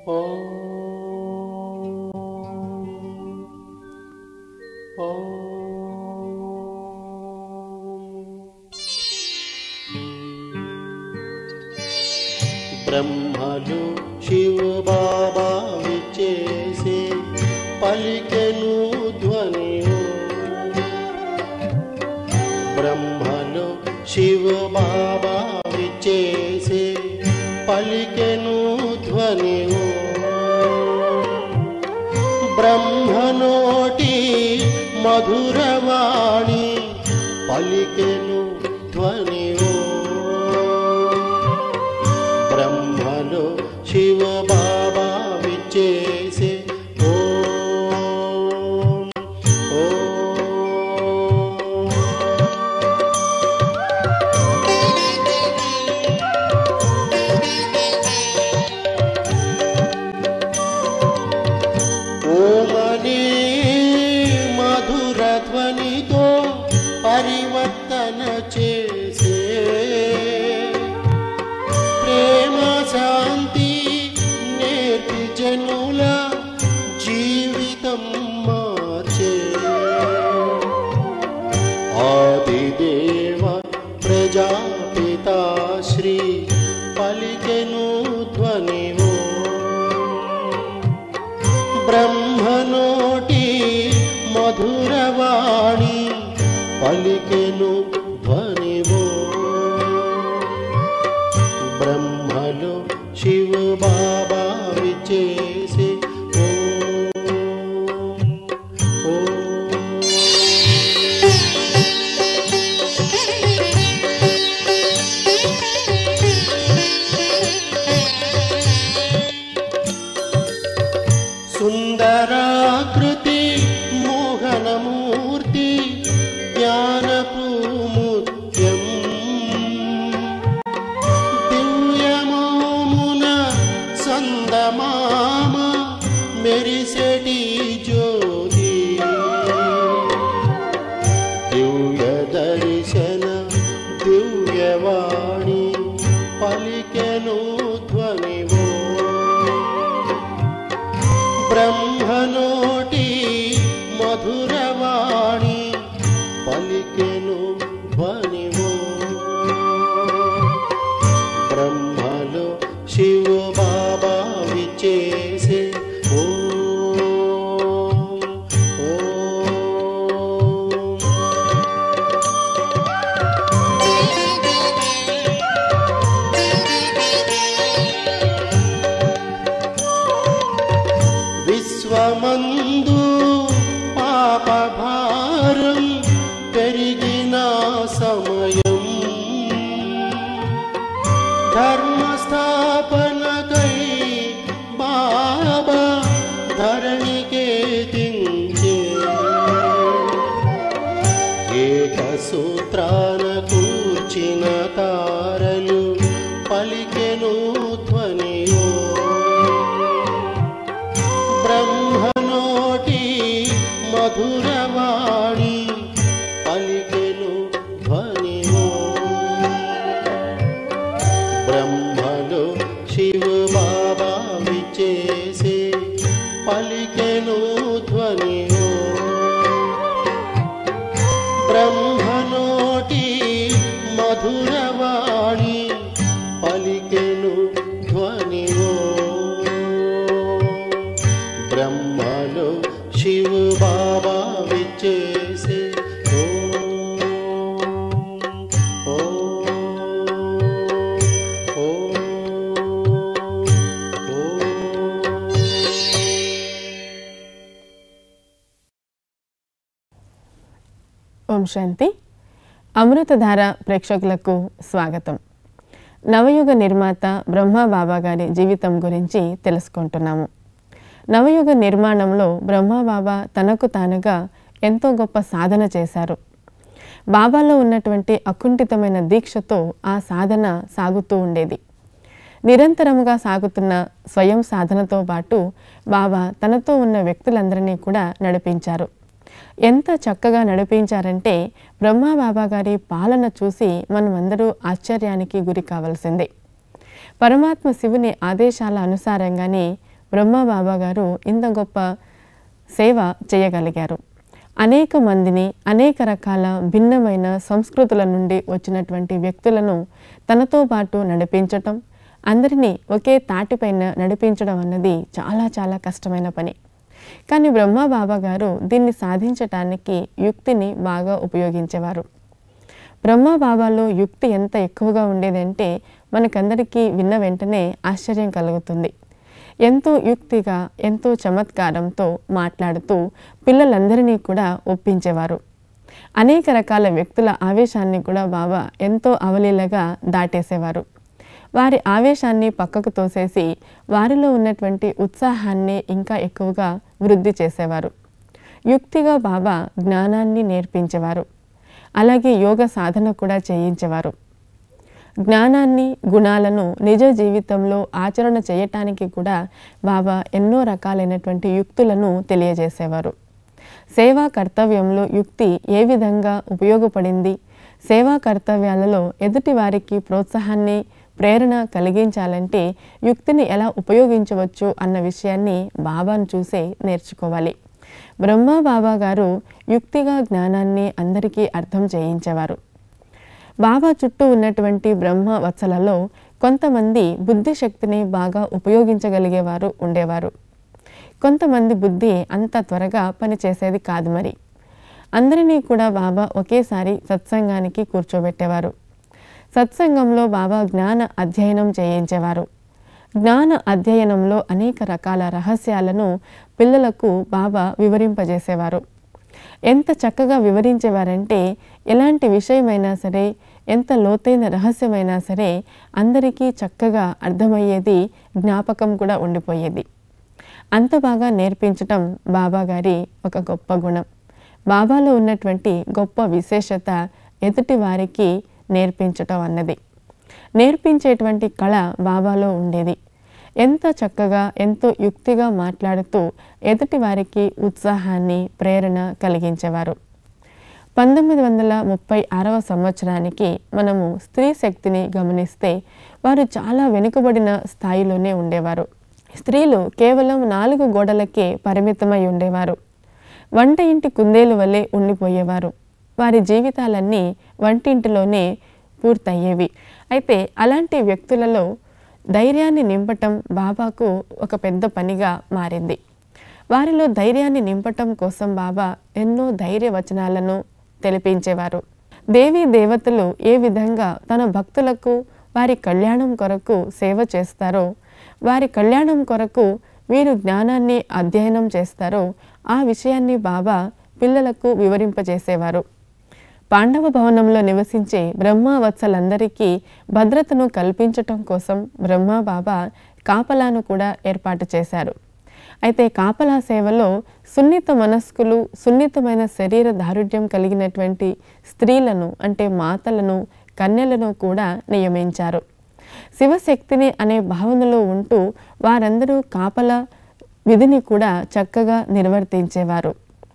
బ్రహ్మలు శివ బాబా విచ్చేసి పలికెను ధ్వని బ్రహ్మలు శివ బాబా విచ్చేసి పలికెను ధ్వని బ్రహ్మనోటి మధురవాణి పలికెను ధ్వని బ్రహ్మలో శివ బాబా విచ్చేసే ఓం ఓం ఓమని మధుర ధ్వనితో పరివర్తన చేసే ప్రేమ శాంతి నేర్పి జనుల జీవితం మార్చే ఆదిదేవ ప్రజాపిత శ్రీ పలికెను ధ్వనివో బ్రహ్మనోటి మధురవాణి పలికెను ధ్వనివో బ్రహ్మలో శివ బాబా విచేసి ఓం ఓం సుందరాకృతి మోహనమూర్తి జ్ఞానపు ముత్యం దివ్యమోమున సందమామ మెరిసెటి జ్యోతి దివ్య దర్శన దివ్యవాణి పలికెను ధ్వనివో బ్రహ్మనోటి మధురవాణి పలికెను ధ్వనివో బ్రహ్మలో శివ బాబా విచేసే ఓం ఓం విశ్వమందు పాపభారం పెరిగిన సమయం ధర్మస్థాపనకై బాబా ధరణికే దించే ఏక సూత్రాన కూర్చిన తారలు పలికెను ధ్వనియో బ్రహ్మనోటి మధురవాణి పలికెను ధ్వనియో బ్రహ్మలో శివ బాబా విచేసే పలికెను ధ్వనియో బ్రహ్మనోటి మధురవాణి పలికెను ధ్వనివో బ్రహ్మలో శివ బాబా విచ్చేసే ఓం ఓం ఓం ఓం ఓం శాంతి అమృతధార ప్రేక్షకులకు స్వాగతం నవయుగ నిర్మాత బ్రహ్మ బాబా గారి జీవితం గురించి తెలుసుకుంటున్నాము నవయుగ నిర్మాణంలో బ్రహ్మ బాబా తనకు తానుగా ఎంతో గొప్ప సాధన చేశారు బాబాలో ఉన్నటువంటి అకుంఠితమైన దీక్షతో ఆ సాధన సాగుతూ ఉండేది నిరంతరముగా సాగుతున్న స్వయం సాధనతో పాటు బాబా తనతో ఉన్న వ్యక్తులందరినీ కూడా నడిపించారు ఎంత చక్కగా నడిపించారంటే బ్రహ్మా బాబా గారి పాలన చూసి మనమందరూ ఆశ్చర్యానికి గురి కావాల్సిందే పరమాత్మ శివుని ఆదేశాల అనుసారంగానే బ్రహ్మబాబా గారు ఇంత గొప్ప సేవ చేయగలిగారు అనేక మందిని అనేక రకాల భిన్నమైన సంస్కృతుల నుండి వచ్చినటువంటి వ్యక్తులను తనతో పాటు నడిపించటం అందరినీ ఒకే తాటిపైన నడిపించడం అన్నది చాలా చాలా కష్టమైన పని కానీ బ్రహ్మబాబా గారు దీన్ని సాధించటానికి యుక్తిని బాగా ఉపయోగించేవారు బ్రహ్మబాబాలో యుక్తి ఎంత ఎక్కువగా ఉండేదంటే మనకందరికీ విన్న వెంటనే ఆశ్చర్యం కలుగుతుంది ఎంతో యుక్తిగా ఎంతో చమత్కారంతో మాట్లాడుతూ పిల్లలందరినీ కూడా ఒప్పించేవారు అనేక రకాల వ్యక్తుల ఆవేశాన్ని కూడా బాబా ఎంతో అవలీలగా దాటేసేవారు వారి ఆవేశాన్ని పక్కకు తోసేసి వారిలో ఉన్నటువంటి ఉత్సాహాన్ని ఇంకా ఎక్కువగా వృద్ధి చేసేవారు యుక్తిగా బాబా జ్ఞానాన్ని నేర్పించేవారు అలాగే యోగ సాధన కూడా చేయించేవారు జ్ఞానాన్ని గుణాలను నిజ జీవితంలో ఆచరణ చేయటానికి కూడా బాబా ఎన్నో రకాలైనటువంటి యుక్తులను తెలియజేసేవారు సేవా కర్తవ్యంలో యుక్తి ఏ విధంగా ఉపయోగపడింది సేవా కర్తవ్యాలలో ఎదుటి వారికి ప్రోత్సాహాన్ని ప్రేరణ కలిగించాలంటే యుక్తిని ఎలా ఉపయోగించవచ్చు అన్న విషయాన్ని బాబాను చూసే నేర్చుకోవాలి బ్రహ్మ బాబా గారు యుక్తిగా జ్ఞానాన్ని అందరికీ అర్థం చేయించేవారు బాబా చుట్టూ ఉన్నటువంటి బ్రహ్మ వత్సలలో కొంతమంది బుద్ధి శక్తిని బాగా ఉపయోగించగలిగేవారు ఉండేవారు కొంతమంది బుద్ధి అంత త్వరగా పనిచేసేది కాదు మరి అందరినీ కూడా బాబా ఒకేసారి సత్సంగానికి కూర్చోబెట్టేవారు సత్సంగంలో బాబా జ్ఞాన అధ్యయనం చేయించేవారు జ్ఞాన అధ్యయనంలో అనేక రకాల రహస్యాలను పిల్లలకు బాబా వివరింపజేసేవారు ఎంత చక్కగా వివరించేవారంటే ఎలాంటి విషయమైనా సరే ఎంత లోతైన రహస్యమైనా సరే అందరికీ చక్కగా అర్థమయ్యేది జ్ఞాపకం కూడా ఉండిపోయేది అంత బాగా నేర్పించటం బాబా గారి ఒక గొప్ప గుణం బాబాలో ఉన్నటువంటి గొప్ప విశేషత ఎదుటి వారికి నేర్పించటం అన్నది నేర్పించేటువంటి కళ బాబాలో ఉండేది ఎంత చక్కగా ఎంతో యుక్తిగా మాట్లాడుతూ ఎదుటి వారికి ఉత్సాహాన్ని ప్రేరణ కలిగించేవారు పంతొమ్మిది వందల ముప్పై ఆరవ సంవత్సరానికి మనము స్త్రీ శక్తిని గమనిస్తే వారు చాలా వెనుకబడిన స్థాయిలోనే ఉండేవారు స్త్రీలు కేవలం నాలుగు గోడలకే పరిమితమై ఉండేవారు వంట ఇంటి కుందేలు వలె ఉండిపోయేవారు వారి జీవితాలన్నీ వంటింటిలోనే పూర్తయ్యేవి అయితే అలాంటి వ్యక్తులలో ధైర్యాన్ని నింపటం బాబాకు ఒక పెద్ద పనిగా మారింది వారిలో ధైర్యాన్ని నింపటం కోసం బాబా ఎన్నో ధైర్య వచనాలను తెలిపించేవారు దేవీ దేవతలు ఏ విధంగా తన భక్తులకు వారి కళ్యాణం కొరకు సేవ చేస్తారో వారి కళ్యాణం కొరకు వీరు జ్ఞానాన్ని అధ్యయనం చేస్తారో ఆ విషయాన్ని బాబా పిల్లలకు వివరింపజేసేవారు పాండవ భవనంలో నివసించే బ్రహ్మవత్సలందరికీ భద్రతను కల్పించటం కోసం బ్రహ్మ బాబా కాపలాను కూడా ఏర్పాటు చేశారు అయితే కాపలా సేవలో సున్నిత మనస్కులు సున్నితమైన శరీర దారుఢ్యం కలిగినటువంటి స్త్రీలను అంటే మాతలను కన్యలను కూడా నియమించారు శివశక్తిని అనే భావనలో ఉంటూ వారందరూ కాపలా విధిని కూడా చక్కగా నిర్వర్తించేవారు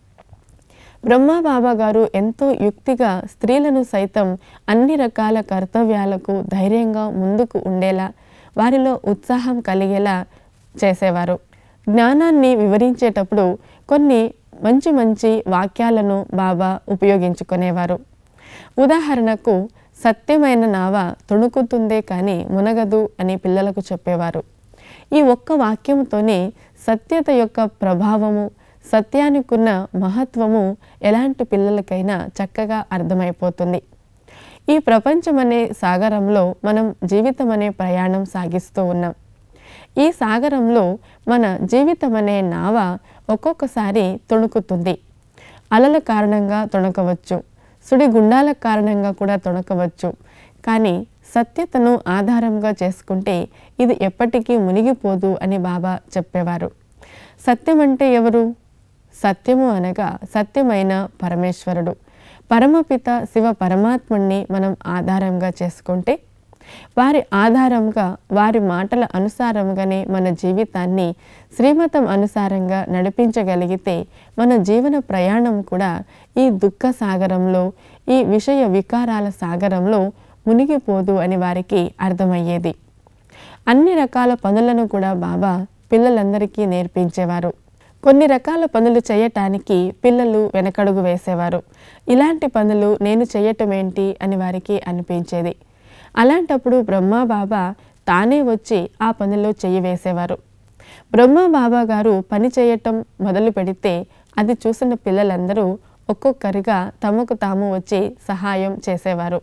బ్రహ్మబాబా గారు ఎంతో యుక్తిగా స్త్రీలను సైతం అన్ని రకాల కర్తవ్యాలకు ధైర్యంగా ముందుకు ఉండేలా వారిలో ఉత్సాహం కలిగేలా చేసేవారు జ్ఞానాన్ని వివరించేటప్పుడు కొన్ని మంచి మంచి వాక్యాలను బాబా ఉపయోగించుకునేవారు ఉదాహరణకు సత్యమైన నావ తొణుకుతుందే కానీ మునగదు అని పిల్లలకు చెప్పేవారు ఈ ఒక్క వాక్యంతోనే సత్యత యొక్క ప్రభావము సత్యానికున్న మహత్వము ఎలాంటి పిల్లలకైనా చక్కగా అర్థమైపోతుంది ఈ ప్రపంచం అనే సాగరంలో మనం జీవితం అనే ప్రయాణం సాగిస్తూ ఉన్నాం ఈ సాగరంలో మన జీవితం అనే నావ ఒక్కొక్కసారి తొణుకుతుంది అలల కారణంగా తొణకవచ్చు సుడిగుండాల కారణంగా కూడా తొణకవచ్చు కానీ సత్యతను ఆధారంగా చేసుకుంటే ఇది ఎప్పటికీ మునిగిపోదు అని బాబా చెప్పేవారు సత్యం అంటే ఎవరు సత్యము అనగా సత్యమైన పరమేశ్వరుడు పరమపిత శివ పరమాత్ముణ్ణి మనం ఆధారంగా చేసుకుంటే వారి ఆధారంగా వారి మాటల అనుసారంగానే మన జీవితాన్ని శ్రీమతం అనుసారంగా నడిపించగలిగితే మన జీవన ప్రయాణం కూడా ఈ దుఃఖ సాగరంలో ఈ విషయ వికారాల సాగరంలో మునిగిపోదు అని వారికి అర్థమయ్యేది అన్ని రకాల పనులను కూడా బాబా పిల్లలందరికీ నేర్పించేవారు కొన్ని రకాల పనులు చేయటానికి పిల్లలు వెనకడుగు వేసేవారు ఇలాంటి పనులు నేను చేయటం ఏంటి అని వారికి అనిపించేది అలాంటప్పుడు బ్రహ్మా బాబా తానే వచ్చి ఆ పనిలో చెయ్యి వేసేవారు బ్రహ్మా బాబా గారు పని చేయటం మొదలు పెడితే అది చూసిన పిల్లలందరూ ఒక్కొక్కరిగా తమకు తాము వచ్చి సహాయం చేసేవారు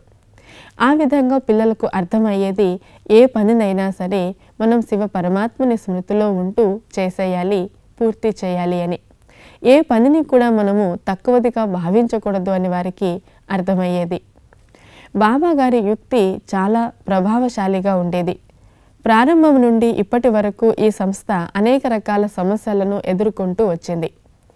ఆ విధంగా పిల్లలకు అర్థమయ్యేది ఏ పనినైనా సరే మనం శివ పరమాత్మని స్మృతిలో ఉంటూ చేసేయాలి పూర్తి చేయాలి అని ఏ పనిని కూడా మనము తక్కువదిగా భావించకూడదు అని వారికి అర్థమయ్యేది బాబా గారి యుక్తి చాలా ప్రభావశాలిగా ఉండేది ప్రారంభం నుండి ఇప్పటి వరకు ఈ సంస్థ అనేక రకాల సమస్యలను ఎదుర్కొంటూ వచ్చింది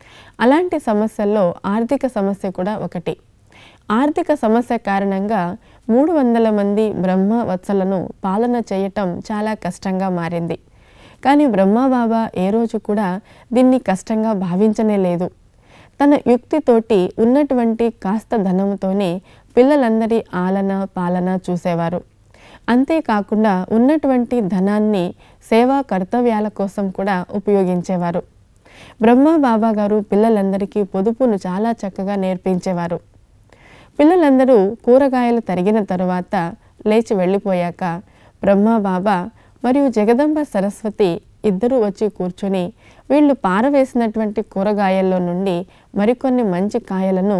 అలాంటి సమస్యల్లో ఆర్థిక సమస్య కూడా ఒకటి ఆర్థిక సమస్య కారణంగా మూడు వందల మంది బ్రహ్మ వత్సలను పాలన చేయటం చాలా కష్టంగా మారింది కానీ బ్రహ్మబాబా ఏ రోజు కూడా దీన్ని కష్టంగా భావించనే లేదు తన యుక్తితోటి ఉన్నటువంటి కాస్త ధనంతోనే పిల్లలందరి ఆలన పాలన చూసేవారు అంతేకాకుండా ఉన్నటువంటి ధనాన్ని సేవా కర్తవ్యాల కోసం కూడా ఉపయోగించేవారు బ్రహ్మ బాబా గారు పిల్లలందరికీ పొదుపును చాలా చక్కగా నేర్పించేవారు పిల్లలందరూ కూరగాయలు తరిగిన తరువాత లేచి వెళ్ళిపోయాక బ్రహ్మ బాబా మరియు జగదంబ సరస్వతి ఇద్దరూ వచ్చి కూర్చొని వీళ్ళు పారవేసినటువంటి కూరగాయల్లో నుండి మరికొన్ని మంచి కాయలను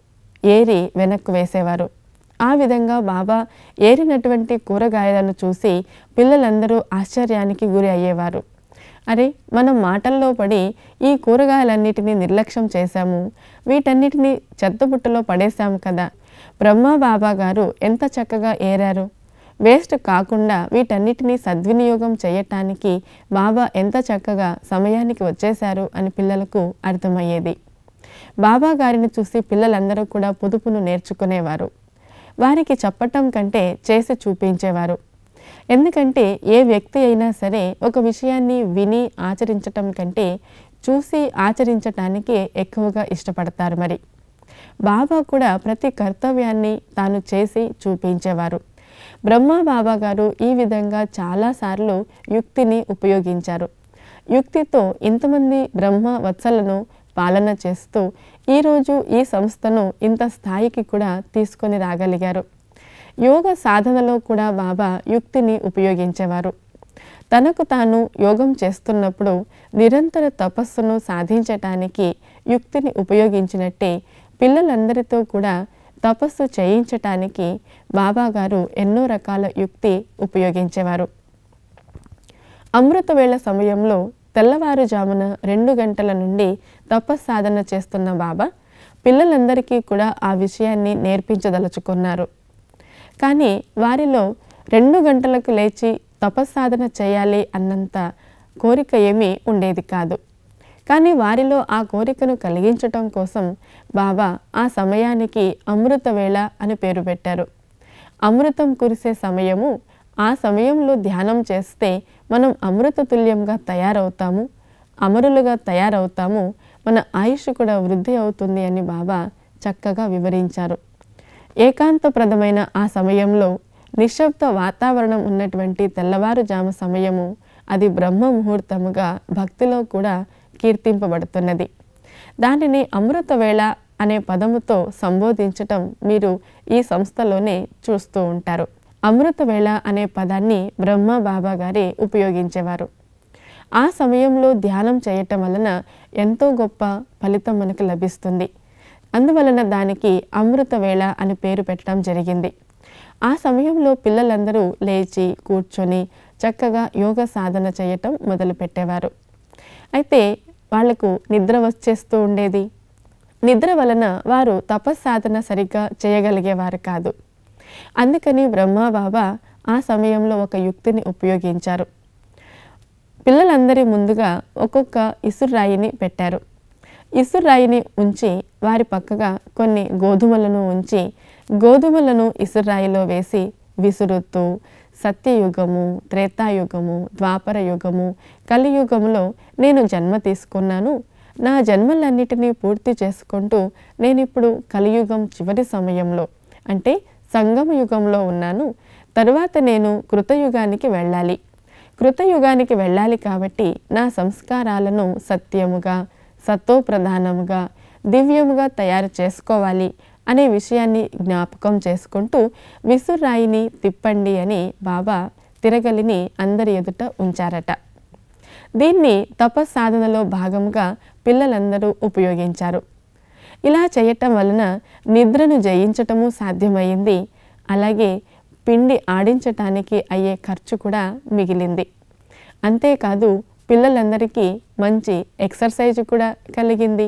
ఏరి వెనక్కు వేసేవారు ఆ విధంగా బాబా ఏరినటువంటి కూరగాయలను చూసి పిల్లలందరూ ఆశ్చర్యానికి గురి అయ్యేవారు అరే మనం మాటల్లో పడి ఈ కూరగాయలన్నిటినీ నిర్లక్ష్యం చేశాము వీటన్నిటినీ చెత్తబుట్టలో పడేశాము కదా బ్రహ్మ బాబా గారు ఎంత చక్కగా ఏరారు వేస్ట్ కాకుండా వీటన్నిటినీ సద్వినియోగం చేయటానికి బాబా ఎంత చక్కగా సమయానికి వచ్చేశారు అని పిల్లలకు అర్థమయ్యేది బాబా గారిని చూసి పిల్లలందరూ కూడా పొదుపును నేర్చుకునేవారు వారికి చెప్పటం కంటే చేసి చూపించేవారు ఎందుకంటే ఏ వ్యక్తి అయినా సరే ఒక విషయాన్ని విని ఆచరించటం కంటే చూసి ఆచరించటానికి ఎక్కువగా ఇష్టపడతారు మరి బాబా కూడా ప్రతి కర్తవ్యాన్ని తాను చేసి చూపించేవారు బ్రహ్మ బాబా గారు ఈ విధంగా చాలాసార్లు యుక్తిని ఉపయోగించారు యుక్తితో ఇంతమంది బ్రహ్మ వత్సలను పాలన చేస్తూ ఈరోజు ఈ సంస్థను ఇంత స్థాయికి కూడా తీసుకొని రాగలిగారు యోగ సాధనలో కూడా బాబా యుక్తిని ఉపయోగించేవారు తనకు తాను యోగం చేస్తున్నప్పుడు నిరంతర తపస్సును సాధించటానికి యుక్తిని ఉపయోగించినట్టే పిల్లలందరితో కూడా తపస్సు చేయించటానికి బాబా గారు ఎన్నో రకాల యుక్తి ఉపయోగించేవారు అమృతవేళ సమయంలో తెల్లవారుజామున రెండు గంటల నుండి తపస్సాధన చేస్తున్న బాబా పిల్లలందరికీ కూడా ఆ విషయాన్ని నేర్పించదలుచుకున్నారు కానీ వారిలో రెండు గంటలకు లేచి తపస్సాధన చేయాలి అన్నంత కోరిక ఏమీ ఉండేది కాదు కానీ వారిలో ఆ కోరికను కలిగించటం కోసం బాబా ఆ సమయానికి అమృత వేళ అని పేరు పెట్టారు అమృతం కురిసే సమయము ఆ సమయంలో ధ్యానం చేస్తే మనం అమృత తుల్యంగా తయారవుతాము అమరులుగా తయారవుతాము మన ఆయుష్ కూడా వృద్ధి అవుతుంది అని బాబా చక్కగా వివరించారు ఏకాంతప్రదమైన ఆ సమయంలో నిశ్శబ్ద వాతావరణం ఉన్నటువంటి తెల్లవారుజాము సమయము అది బ్రహ్మ ముహూర్తముగా భక్తిలో కూడా కీర్తింపబడుతున్నది దానిని అమృత వేళ అనే పదముతో సంబోధించటం మీరు ఈ సంస్థలోనే చూస్తూ ఉంటారు అమృత వేళ అనే పదాన్ని బ్రహ్మ బాబా గారే ఉపయోగించేవారు ఆ సమయంలో ధ్యానం చేయటం వలన ఎంతో గొప్ప ఫలితం మనకు లభిస్తుంది అందువలన దానికి అమృత వేళ అని పేరు పెట్టడం జరిగింది ఆ సమయంలో పిల్లలందరూ లేచి కూర్చొని చక్కగా యోగ సాధన చేయటం మొదలుపెట్టేవారు అయితే వాళ్లకు నిద్ర వచ్చేస్తూ ఉండేది నిద్ర వలన వారు తపస్సాధన సరిగ్గా చేయగలిగేవారు కాదు అందుకని బ్రహ్మ బాబా ఆ సమయంలో ఒక యుక్తిని ఉపయోగించారు పిల్లలందరి ముందుగా ఒక్కొక్క ఇసురాయిని పెట్టారు ఇసురాయిని ఉంచి వారి పక్కగా కొన్ని గోధుమలను ఉంచి గోధుమలను ఇసురాయిలో వేసి విసురుతూ సత్యయుగము త్రేతాయుగము ద్వాపర యుగము కలియుగములో నేను జన్మ తీసుకున్నాను నా జన్మలన్నిటినీ పూర్తి చేసుకుంటూ నేను ఇప్పుడు కలియుగం చివరి సమయంలో అంటే సంగమ యుగంలో ఉన్నాను తరువాత నేను కృతయుగానికి వెళ్ళాలి కృతయుగానికి వెళ్ళాలి కాబట్టి నా సంస్కారాలను సత్యముగా సత్వప్రధానముగా దివ్యముగా తయారు చేసుకోవాలి అనే విషయాన్ని జ్ఞాపకం చేసుకుంటూ విసురాయిని తిప్పండి అని బాబా తిరగలిని అందరి ఎదుట ఉంచారట దీన్ని తపస్సాధనలో భాగంగా పిల్లలందరూ ఉపయోగించారు ఇలా చేయటం వలన నిద్రను జయించటము సాధ్యమైంది అలాగే పిండి ఆడించటానికి అయ్యే ఖర్చు కూడా మిగిలింది అంతేకాదు పిల్లలందరికీ మంచి ఎక్సర్సైజ్ కూడా కలిగింది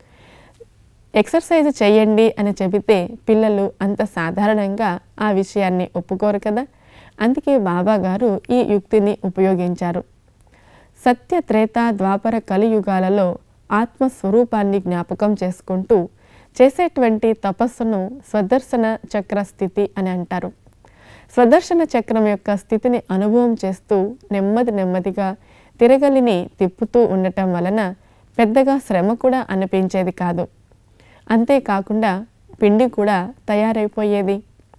ఎక్సర్సైజ్ చేయండి అని చెబితే పిల్లలు అంత సాధారణంగా ఆ విషయాన్ని ఒప్పుకోరు కదా అందుకే బాబా గారు ఈ యుక్తిని ఉపయోగించారు సత్య త్రేత ద్వాపర కలియుగాలలో ఆత్మస్వరూపాన్ని జ్ఞాపకం చేసుకుంటూ చేసేటువంటి తపస్సును స్వదర్శన చక్ర స్థితి అని అంటారు స్వదర్శన చక్రం యొక్క స్థితిని అనుభవం చేస్తూ నెమ్మది నెమ్మదిగా తిరగలిని తిప్పుతూ ఉండటం వలన పెద్దగా శ్రమ కూడా అనిపించేది కాదు అంతేకాకుండా పిండి కూడా తయారైపోయేది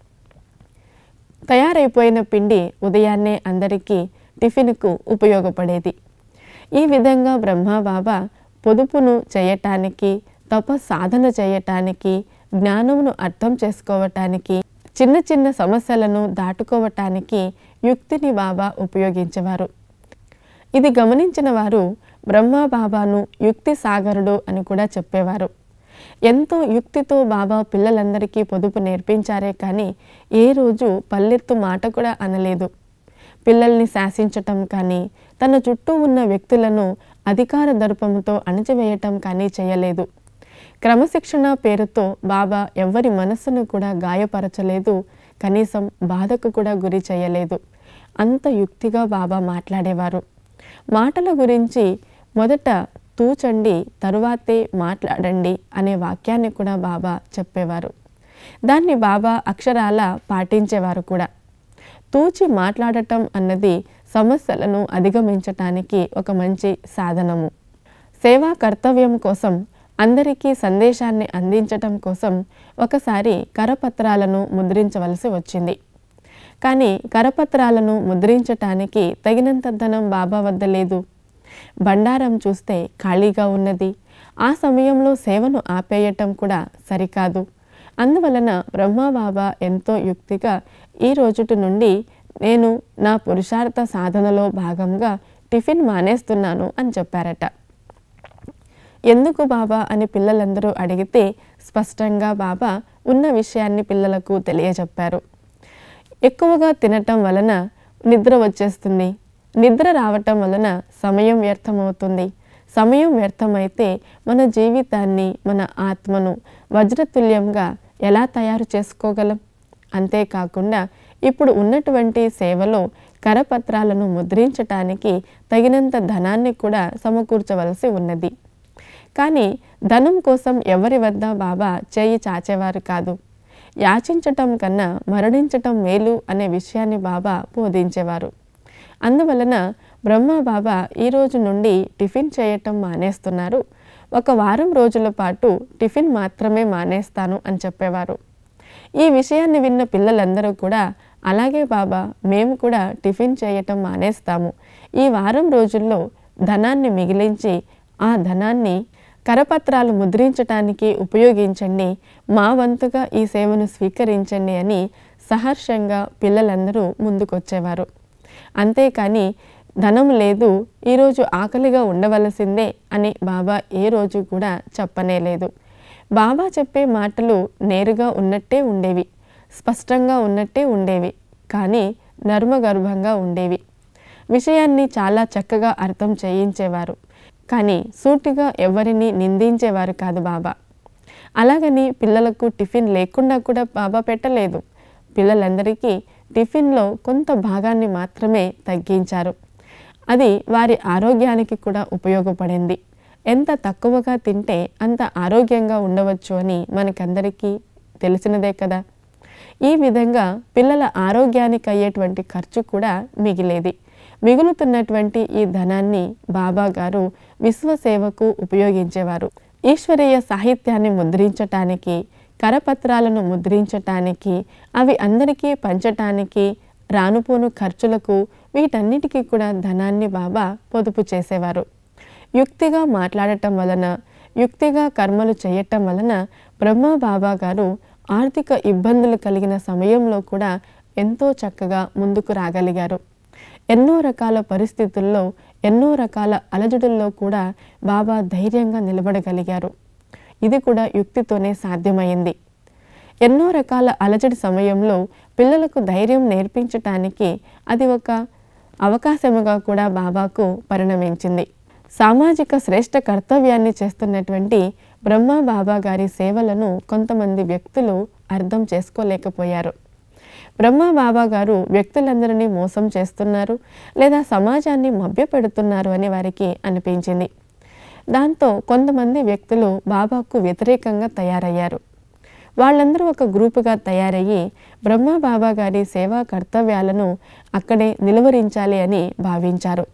తయారైపోయిన పిండి ఉదయాన్నే అందరికీ టిఫిన్కు ఉపయోగపడేది ఈ విధంగా బ్రహ్మబాబా పొదుపును చేయటానికి తప సాధన చేయటానికి జ్ఞానమును అర్థం చేసుకోవటానికి చిన్న చిన్న సమస్యలను దాటుకోవటానికి యుక్తిని బాబా ఉపయోగించేవారు ఇది గమనించిన వారు బ్రహ్మ బాబాను యుక్తి సాగరుడు అని కూడా చెప్పేవారు ఎంతో యుక్తితో బాబా పిల్లలందరికీ పొదుపు నేర్పించారే కానీ ఏ రోజు పల్లెత్తు మాట కూడా అనలేదు పిల్లల్ని శాసించటం కానీ తన చుట్టూ ఉన్న వ్యక్తులను అధికార దర్పంతో అణచివేయటం కానీ చేయలేదు క్రమశిక్షణ పేరుతో బాబా ఎవ్వరి మనస్సును కూడా గాయపరచలేదు కనీసం బాధకు కూడా గురి చేయలేదు అంత యుక్తిగా బాబా మాట్లాడేవారు మాటల గురించి మొదట తూచండి తరువాతే మాట్లాడండి అనే వాక్యాన్ని కూడా బాబా చెప్పేవారు దాన్ని బాబా అక్షరాల పాటించేవారు కూడా తూచి మాట్లాడటం అన్నది సమస్యలను అధిగమించటానికి ఒక మంచి సాధనము సేవా కర్తవ్యం కోసం అందరికీ సందేశాన్ని అందించటం కోసం ఒకసారి కరపత్రాలను ముద్రించవలసి వచ్చింది కానీ కరపత్రాలను ముద్రించటానికి తగినంత ధనం బాబా వద్ద లేదు బండారం చూస్తే ఖాళీగా ఉన్నది ఆ సమయంలో సేవను ఆపేయటం కూడా సరికాదు అందువలన బ్రహ్మబాబా ఎంతో యుక్తిగా ఈ రోజుటి నుండి నేను నా పురుషార్థ సాధనలో భాగంగా టిఫిన్ మానేస్తున్నాను అని చెప్పారట ఎందుకు బాబా అని పిల్లలందరూ అడిగితే స్పష్టంగా బాబా ఉన్న విషయాన్ని పిల్లలకు తెలియజెప్పారు ఎక్కువగా తినటం వలన నిద్ర వచ్చేస్తుంది నిద్ర రావటం వలన సమయం వ్యర్థమవుతుంది సమయం వ్యర్థమైతే మన జీవితాన్ని మన ఆత్మను వజ్రతుల్యంగా ఎలా తయారు చేసుకోగలం అంతేకాకుండా ఇప్పుడు ఉన్నటువంటి సేవలో కరపత్రాలను ముద్రించటానికి తగినంత ధనాన్ని కూడా సమకూర్చవలసి ఉన్నది కానీ ధనం కోసం ఎవరి వద్ద బాబా చేయి చాచేవారు కాదు యాచించటం కన్నా మరణించటం మేలు అనే విషయాన్ని బాబా బోధించేవారు అందువలన బ్రహ్మ బాబా ఈ రోజు నుండి టిఫిన్ చేయటం మానేస్తున్నారు ఒక వారం రోజుల పాటు టిఫిన్ మాత్రమే మానేస్తాను అని చెప్పేవారు ఈ విషయాన్ని విన్న పిల్లలందరూ కూడా అలాగే బాబా మేము కూడా టిఫిన్ చేయటం మానేస్తాము ఈ వారం రోజుల్లో ధనాన్ని మిగిలించి ఆ ధనాన్ని కరపత్రాలు ముద్రించటానికి ఉపయోగించండి మా వంతుగా ఈ సేవను స్వీకరించండి అని సహర్షంగా పిల్లలందరూ ముందుకొచ్చేవారు అంతేకాని ధనం లేదు ఈరోజు ఆకలిగా ఉండవలసిందే అని బాబా ఏ రోజు కూడా చెప్పనే లేదు బాబా చెప్పే మాటలు నేరుగా ఉన్నట్టే ఉండేవి స్పష్టంగా ఉన్నట్టే ఉండేవి కానీ నర్మగర్భంగా ఉండేవి విషయాన్ని చాలా చక్కగా అర్థం చేయించేవారు కానీ సూటిగా ఎవరిని నిందించేవారు కాదు బాబా అలాగని పిల్లలకు టిఫిన్ లేకుండా కూడా బాబా పెట్టలేదు పిల్లలందరికీ టిఫిన్లో కొంత భాగాన్ని మాత్రమే తగ్గించారు అది వారి ఆరోగ్యానికి కూడా ఉపయోగపడింది ఎంత తక్కువగా తింటే అంత ఆరోగ్యంగా ఉండవచ్చు అని మనకందరికీ తెలిసినదే కదా ఈ విధంగా పిల్లల ఆరోగ్యానికి అయ్యేటువంటి ఖర్చు కూడా మిగిలేది మిగులుతున్నటువంటి ఈ ధనాన్ని బాబా గారు విశ్వసేవకు ఉపయోగించేవారు ఈశ్వరీయ సాహిత్యాన్ని ముద్రించటానికి కరపత్రాలను ముద్రించటానికి అవి అందరికీ పంచటానికి రానుపోను ఖర్చులకు వీటన్నిటికీ కూడా ధనాన్ని బాబా పొదుపు చేసేవారు యుక్తిగా మాట్లాడటం వలన యుక్తిగా కర్మలు చేయటం వలన బ్రహ్మ బాబా గారు ఆర్థిక ఇబ్బందులు కలిగిన సమయంలో కూడా ఎంతో చక్కగా ముందుకు రాగలిగారు ఎన్నో రకాల పరిస్థితుల్లో ఎన్నో రకాల అలజడుల్లో కూడా బాబా ధైర్యంగా నిలబడగలిగారు ఇది కూడా యుక్తితోనే సాధ్యమైంది ఎన్నో రకాల అలజడి సమయంలో పిల్లలకు ధైర్యం నేర్పించటానికి అది ఒక అవకాశముగా కూడా బాబాకు పరిణమించింది సామాజిక శ్రేష్ఠ కర్తవ్యాన్ని చేస్తున్నటువంటి బ్రహ్మ బాబా గారి సేవలను కొంతమంది వ్యక్తులు అర్థం చేసుకోలేకపోయారు బ్రహ్మ బాబా గారు వ్యక్తులందరినీ మోసం చేస్తున్నారు లేదా సమాజాన్ని మభ్యపెడుతున్నారు అని వారికి అనిపించింది దాంతో కొంతమంది వ్యక్తులు బాబాకు వ్యతిరేకంగా తయారయ్యారు వాళ్ళందరూ ఒక గ్రూపుగా తయారయ్యి బ్రహ్మ బాబా గారి సేవా కర్తవ్యాలను అక్కడే నిలువరించాలి అని భావించారు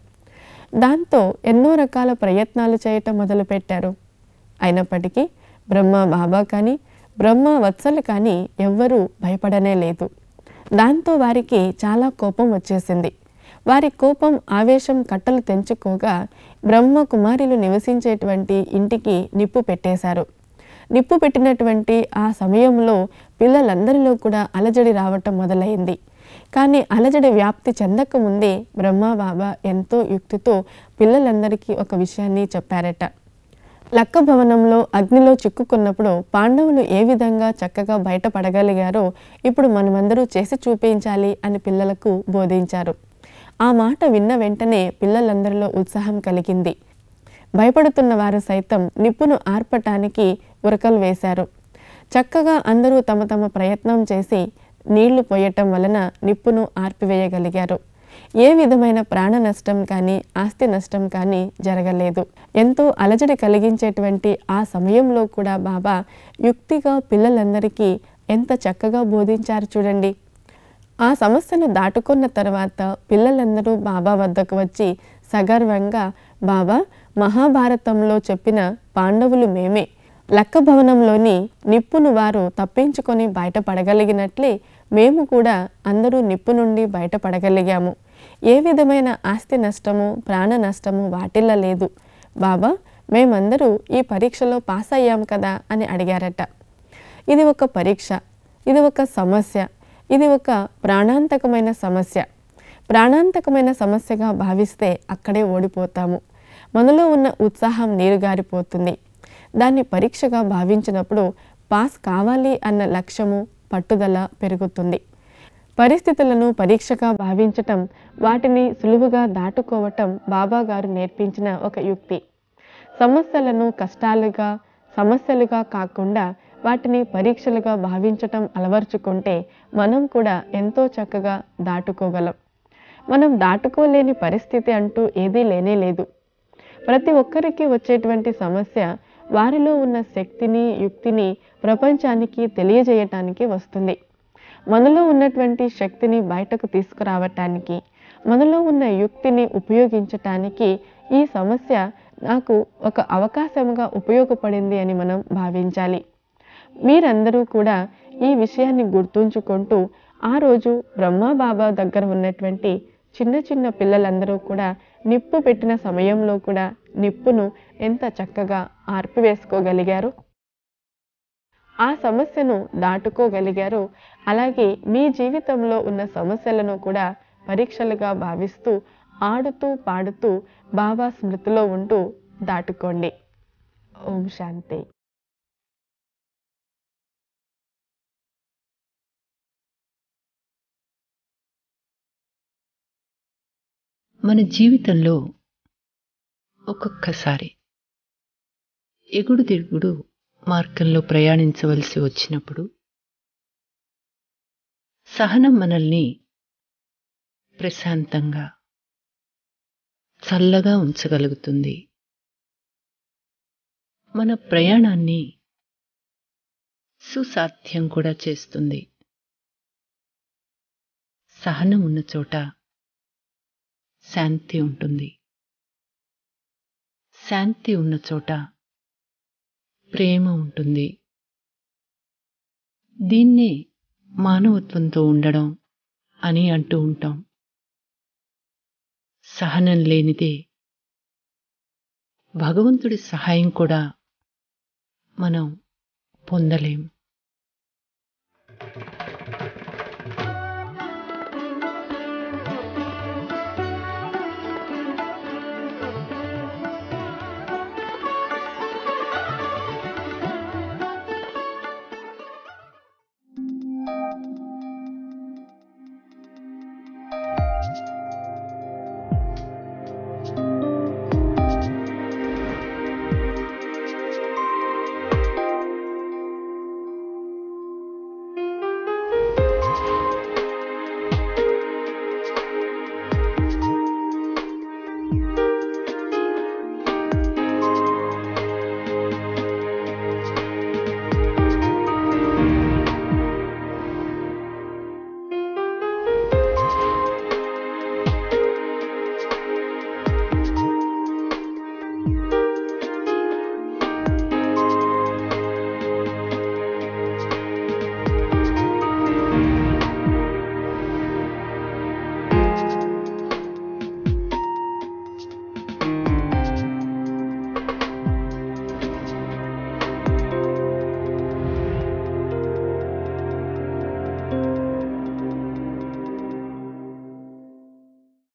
దాంతో ఎన్నో రకాల ప్రయత్నాలు చేయటం మొదలుపెట్టారు అయినప్పటికీ బ్రహ్మ బాబా కానీ బ్రహ్మ వత్సలు కానీ ఎవ్వరూ భయపడనే లేదు దాంతో వారికి చాలా కోపం వచ్చేసింది వారి కోపం ఆవేశం కట్టలు తెంచుకోగా బ్రహ్మ కుమారులు నివసించేటువంటి ఇంటికి నిప్పు పెట్టేశారు నిప్పు పెట్టినటువంటి ఆ సమయంలో పిల్లలందరిలో కూడా అలజడి రావటం మొదలైంది కానీ అలజడి వ్యాప్తి చెందకముందే బ్రహ్మ బాబా ఎంతో యుక్తితో పిల్లలందరికీ ఒక విషయాన్ని చెప్పారట లక్క భవనంలో అగ్నిలో చిక్కుకున్నప్పుడు పాండవులు ఏ విధంగా చక్కగా బయటపడగలిగారో ఇప్పుడు మనమందరూ చేసి చూపించాలి అని పిల్లలకు బోధించారు ఆ మాట విన్న వెంటనే పిల్లలందరిలో ఉత్సాహం కలిగింది భయపడుతున్న వారు సైతం నిప్పును ఆర్పటానికి ఉరకలు వేశారు చక్కగా అందరూ తమ తమ ప్రయత్నం చేసి నీళ్లు పోయటం వలన నిప్పును ఆర్పివేయగలిగారు ఏ విధమైన ప్రాణ నష్టం కానీ ఆస్తి నష్టం కానీ జరగలేదు ఎంతో అలజడి కలిగించేటువంటి ఆ సమయంలో కూడా బాబా యుక్తిగా పిల్లలందరికీ ఎంత చక్కగా బోధించారు చూడండి ఆ సమస్యను దాటుకున్న తర్వాత పిల్లలందరూ బాబా వద్దకు వచ్చి సగర్వంగా బాబా మహాభారతంలో చెప్పిన పాండవులు మేమే లక్క భవనంలోని నిప్పును వారు తప్పించుకొని బయటపడగలిగినట్లే మేము కూడా అందరూ నిప్పు నుండి బయటపడగలిగాము ఏ విధమైన ఆస్తి నష్టము ప్రాణ నష్టము వాటిల్ల లేదు బాబా మేమందరూ ఈ పరీక్షలో పాస్ అయ్యాం కదా అని అడిగారట ఇది ఒక పరీక్ష ఇది ఒక సమస్య ఇది ఒక ప్రాణాంతకమైన సమస్య ప్రాణాంతకమైన సమస్యగా భావిస్తే అక్కడే ఓడిపోతాము మనలో ఉన్న ఉత్సాహం నీరుగారిపోతుంది దాన్ని పరీక్షగా భావించినప్పుడు పాస్ కావాలి అన్న లక్ష్యము పట్టుదల పెరుగుతుంది పరిస్థితులను పరీక్షగా భావించటం వాటిని సులువుగా దాటుకోవటం బాబా గారు నేర్పించిన ఒక యుక్తి సమస్యలను కష్టాలుగా సమస్యలుగా కాకుండా వాటిని పరీక్షలుగా భావించటం అలవర్చుకుంటే మనం కూడా ఎంతో చక్కగా దాటుకోగలం మనం దాటుకోలేని పరిస్థితి అంటూ ఏదీ లేనే లేదు ప్రతి ఒక్కరికి వచ్చేటువంటి సమస్య వారిలో ఉన్న శక్తిని యుక్తిని ప్రపంచానికి తెలియజేయటానికి వస్తుంది మనలో ఉన్నటువంటి శక్తిని బయటకు తీసుకురావటానికి మనలో ఉన్న యుక్తిని ఉపయోగించటానికి ఈ సమస్య నాకు ఒక అవకాశంగా ఉపయోగపడింది అని మనం భావించాలి మీరందరూ కూడా ఈ విషయాన్ని గుర్తుంచుకుంటూ ఆ రోజు బ్రహ్మ బాబా దగ్గర ఉన్నటువంటి చిన్న చిన్న పిల్లలందరూ కూడా నిప్పు పెట్టిన సమయంలో కూడా నిప్పును ఎంత చక్కగా ఆర్పివేసుకోగలిగారు ఆ సమస్యను దాటుకోగలిగారు అలాగే మీ జీవితంలో ఉన్న సమస్యలను కూడా పరీక్షలుగా భావిస్తూ ఆడుతూ పాడుతూ బాబా స్మృతిలో ఉంటూ దాటుకోండి ఓం శాంతి మన జీవితంలో ఒక్కొక్కసారి ఎగుడు దిగుడు మార్గంలో ప్రయాణించవలసి వచ్చినప్పుడు సహనం మనల్ని ప్రశాంతంగా చల్లగా ఉంచగలుగుతుంది మన ప్రయాణాన్ని సుసాధ్యం కూడా చేస్తుంది సహనం ఉన్న చోట శాంతి ఉంటుంది శాంతి ఉన్న చోట ప్రేమ ఉంటుంది దీన్నే మానవత్వంతో ఉండడం అని అంటూ ఉంటాం సహనం లేనిదే భగవంతుడి సహాయం కూడా మనం పొందలేం